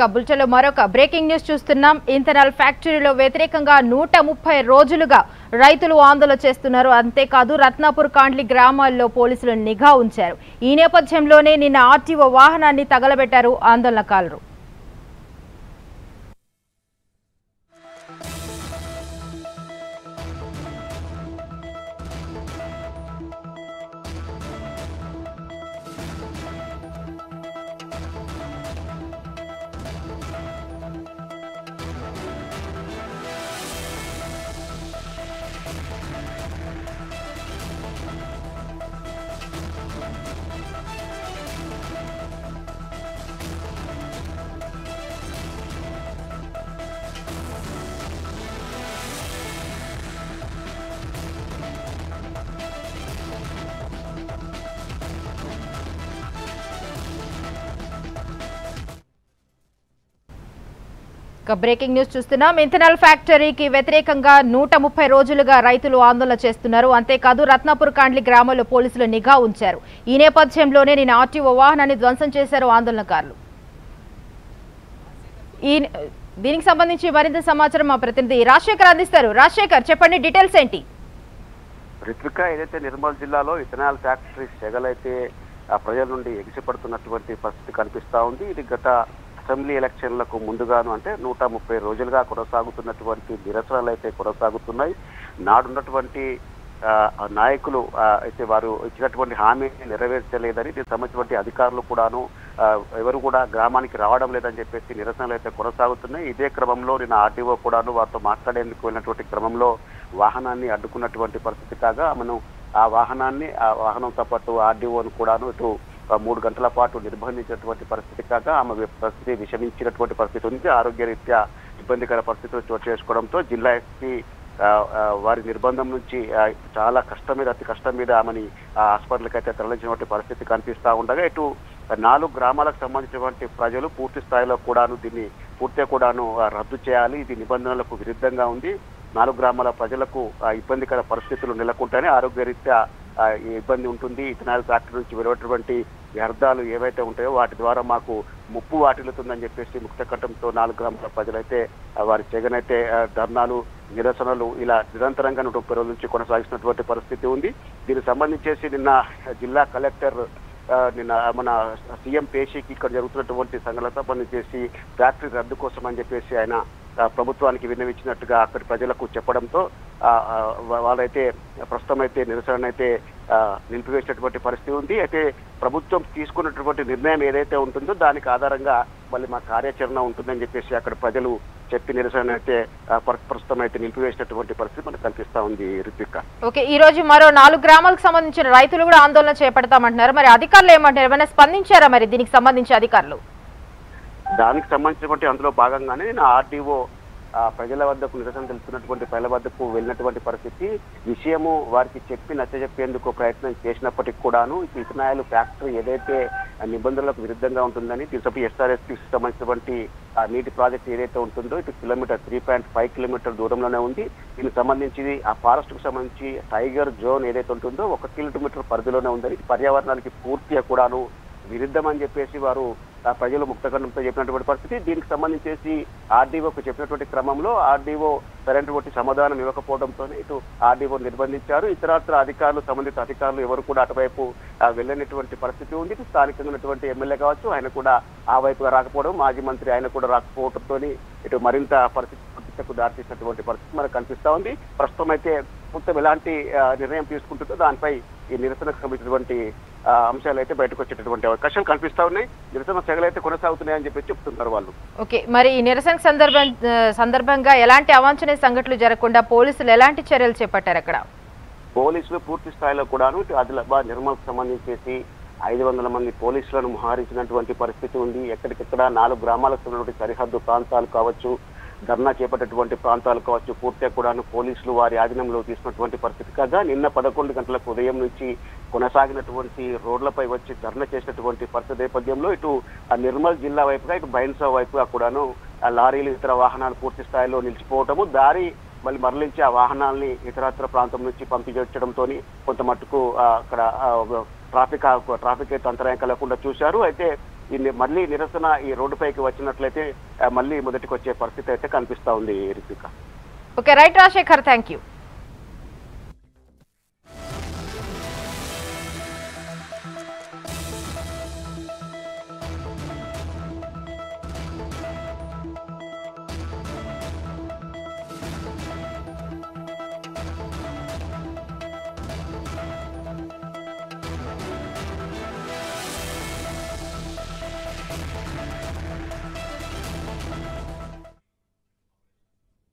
ఇక బుల్టెలో మరొక breaking news చూస్తున్నాం ఇంథనాల్ ఫ్యాక్టరీలో వ్యతిరేకంగా నూట ముప్పై రోజులుగా రైతులు ఆందోళన చేస్తున్నారు అంతేకాదు రత్నాపూర్ కాండ్లి గ్రామాల్లో పోలీసులు నిఘా ఉంచారు ఈ నేపథ్యంలోనే నిన్న ఆర్టీఓ వాహనాన్ని తగలబెట్టారు ఆందోళనకారులు ఇక బ్రేకింగ్ న్యూస్ చూస్తున్నాం ఇంథనాల్ ఫ్యాక్టరీకి వ్యతిరేకంగా నూట ముప్పై రోజులుగా రైతులు ఆందోళన చేస్తున్నారు అంతేకాదు రత్నాపూర్ కాండ్లి గ్రామంలో పోలీసులు నిఘా ఉంచారు ఈ నేపథ్యంలోనే నిన్న ఆర్టీఓ వాహనాన్ని ధ్వంసం చేశారు ఆందోళనకారులు ఈ దీనికి సంబంధించి మరింత సమాచారం మా ప్రతినిధి రాజశేఖర్ అందిస్తారు రాజశేఖర్ చెప్పండి డీటెయిల్స్ ఏంటి రిత్విక ఏదైతే నిర్మల్ జిల్లాలో ఇథనాల్ ఫ్యాక్టరీ సెగలైతే ఆ ప్రజల నుండి ఎగిసిపడుతున్నటువంటి పరిస్థితి కనిపిస్తా ఉంది ఇది గత అసెంబ్లీ ఎలక్షన్లకు ముందుగాను అంటే నూట ముప్పై రోజులుగా కొనసాగుతున్నటువంటి నిరసనలు అయితే కొనసాగుతున్నాయి నాడున్నటువంటి ఆ, ఆ నాయకులు ఆ, అయితే వారు ఇచ్చినటువంటి హామీని నెరవేర్చలేదని దీనికి సంబంధించినటువంటి అధికారులు కూడాను ఆ, ఎవరు కూడా గ్రామానికి రావడం లేదని చెప్పేసి నిరసనలు అయితే కొనసాగుతున్నాయి ఇదే క్రమంలో నిన్న ఆర్టీఓ కూడాను వారితో మాట్లాడేందుకు వెళ్ళినటువంటి క్రమంలో వాహనాన్ని అడ్డుకున్నటువంటి పరిస్థితి కాగా మనం ఆ వాహనాన్ని ఆ వాహనంతో పాటు ఆర్డీఓను కూడాను ఇటు ఆ, మూడు గంటల పాటు నిర్బంధించినటువంటి పరిస్థితి కాగా ఆమె వి- పరిస్థితి విషమించినటువంటి పరిస్థితి ఉంది ఆరోగ్యరీత్యా ఇబ్బందికర పరిస్థితులు చోటు చేసుకోవడంతో జిల్లా ఎస్పీ ఆ, ఆ, వారి నిర్బంధం నుంచి ఆ, చాలా కష్టం మీద అతి కష్టం మీద ఆమెని ఆ, హాస్పిటల్కి అయితే తరలించినటువంటి పరిస్థితి కనిపిస్తా ఉండగా ఇటు నాలుగు గ్రామాలకు సంబంధించినటువంటి ప్రజలు పూర్తి స్థాయిలో కూడాను దీన్ని పూర్తిగా కూడాను ఆ, రద్దు చేయాలి ఇది నిబంధనలకు విరుద్ధంగా ఉంది నాలుగు గ్రామాల ప్రజలకు ఆ, ఇబ్బందికర పరిస్థితులు నెలకొంటేనే ఆరోగ్యరీత్యా ఆ, ఈ ఇబ్బంది ఉంటుంది ఇథనాల్ ఫ్యాక్టరీ నుంచి వెలువటువంటి వ్యర్థాలు ఏవైతే ఉంటాయో వాటి ద్వారా మాకు ముప్పు వాటిల్లుతుందని చెప్పేసి ముక్తకట్టంతో నాలుగు గ్రామాల ప్రజలైతే ఆ, వారి జగనైతే ఆ, ధర్నాలు నిరసనలు ఇలా నిరంతరంగా నూట ముప్పై రోజుల నుంచి కొనసాగిస్తున్నటువంటి పరిస్థితి ఉంది దీనికి సంబంధించేసి నిన్న జిల్లా కలెక్టర్ ఆ, నిన్న మన సీఎం పేషీకి ఇక్కడ జరుగుతున్నటువంటి సంఘటన సంబంధించేసి ఫ్యాక్టరీ రద్దు కోసం అని చెప్పేసి ఆయన ఆ, ప్రభుత్వానికి విన్నవించినట్టుగా అక్కడి ప్రజలకు చెప్పడంతో ఆ, ఆ, వా- వాళ్ళైతే ప్రస్తుతం అయితే నిరసన అయితే ఆ, నిలిపివేసినటువంటి పరిస్థితి ఉంది అయితే ప్రభుత్వం తీసుకున్నటువంటి నిర్ణయం ఏదైతే ఉంటుందో దానికి ఆధారంగా మళ్ళీ మా కార్యాచరణ ఉంటుందని చెప్పేసి అక్కడ ప్రజలు చెప్పి నిరసన అయితే ఆ, ప్ర- ప్రస్తుతం అయితే నిలిపివేసినటువంటి పరిస్థితి మనకు కనిపిస్తా ఉంది రిత్విక ఓకే ఈ రోజు మరో నాలుగు గ్రామాలకు సంబంధించిన రైతులు కూడా ఆందోళన చేపడతామంటున్నారు మరి అధికారులు ఏమంటారు ఏమైనా స్పందించారా మరి దీనికి సంబంధించి అధికారులు దానికి సంబంధించినటువంటి అందులో భాగంగానే నేను ఆర్డీఓ ప్రజల వద్దకు నిరసన తెలుపుతున్నటువంటి ప్రజల వద్దకు వెళ్ళినటువంటి పరిస్థితి విషయము వారికి చెప్పి నచ్చజెప్పేందుకు ప్రయత్నం చేసినప్పటికీ కూడాను ఈ ఇథనాయల్ ఫ్యాక్టరీ ఏదైతే ఆ నిబంధనలకు విరుద్ధంగా ఉంటుందని తీసుకు ఎస్ఆర్ఎస్కి సంబంధించినటువంటి ఆ నీటి ప్రాజెక్ట్ ఏదైతే ఉంటుందో ఇటు kilometre three point five kilometre దూరంలోనే ఉంది దీనికి సంబంధించి ఆ ఫారెస్ట్ కు సంబంధించి టైగర్ జోన్ ఏదైతే ఉంటుందో ఒక కిలోమీటర్ పరిధిలోనే ఉందని ఇది పర్యావరణానికి పూర్తిగా కూడాను విరుద్ధం అని చెప్పేసి వారు ఆ ప్రజలు ముక్తఖండంతో చెప్పినటువంటి పరిస్థితి దీనికి సంబంధించేసి ఆర్డీఓకు చెప్పినటువంటి క్రమంలో ఆర్డీఓ సరైనటువంటి సమాధానం ఇవ్వకపోవడంతోనే ఇటు ఆర్డీఓ నిర్బంధించారు ఇతరత్ర అధికారులు సంబంధిత అధికారులు ఎవరు కూడా అటువైపు ఆ, వెళ్ళనటువంటి పరిస్థితి ఉంది ఇటు స్థానికంగా ఉన్నటువంటి ఎమ్మెల్యే కావచ్చు ఆయన కూడా ఆ వైపుగా రాకపోవడం మాజీ మంత్రి ఆయన కూడా రాకపోవడంతో ఇటు మరింత పరిస్థితి సమస్యకు దారితీసినటువంటి పరిస్థితి మనకు కనిపిస్తా ఉంది ప్రస్తుతం అయితే మొత్తం ఎలాంటి ఆ, నిర్ణయం తీసుకుంటుందో దానిపై ఈ నిరసనకు సంబంధించినటువంటి ఆ, అంశాలు అయితే బయటకు వచ్చేటటువంటి అవకాశాలు కనిపిస్తా ఉన్నాయి నిరసన సెగలు అయితే కొనసాగుతున్నాయని చెప్పి చెప్తున్నారు వాళ్ళు ఓకే మరి ఈ నిరసన సందర్భం ఆ, సందర్భంగా ఎలాంటి అవాంఛనీయ సంఘటనలు జరగకుండా పోలీసులు ఎలాంటి చర్యలు చేపట్టారు అక్కడ పోలీసులు పూర్తి స్థాయిలో కూడాను ఇటు ఆదిలాబాద్ నిర్మల్కి సంబంధించేసి ఐదు వందల మంది పోలీసులను మోహరించినటువంటి పరిస్థితి ఉంది ఎక్కడికెక్కడ నాలుగు గ్రామాలకు ఉన్నటువంటి సరిహద్దు ప్రాంతాలు కావచ్చు ధర్నా చేపట్టేటువంటి ప్రాంతాలు కావచ్చు పూర్తిగా కూడాను పోలీసులు వారి ఆధీనంలో తీసుకున్నటువంటి పరిస్థితి కాగా నిన్న పదకొండు గంటలకు ఉదయం నుంచి కొనసాగినటువంటి రోడ్లపై వచ్చి ధర్నా చేసినటువంటి పరిస్థితి నేపథ్యంలో ఇటు ఆ నిర్మల్ జిల్లా వైపుగా ఇటు బైన్సా వైపుగా కూడాను ఆ లారీలు ఇతర వాహనాలు పూర్తి స్థాయిలో నిలిచిపోవటము దారి మళ్ళీ మరలించి ఆ వాహనాల్ని ఇతరత్ర ప్రాంతం నుంచి పంపించడంతో కొంత మట్టుకు ఆ, అక్కడ ఆ, ట్రాఫిక్ ఆ- ట్రాఫిక్ అయితే అంతరాయం కలగకుండా చూశారు అయితే ఈ ని- మళ్ళీ నిరసన ఈ రోడ్డుపైకి వచ్చినట్లయితే ఆ, మళ్ళీ మొదటికి వచ్చే పరిస్థితి అయితే కనిపిస్తా ఉంది Ritvika okay right Rajasekhar thank you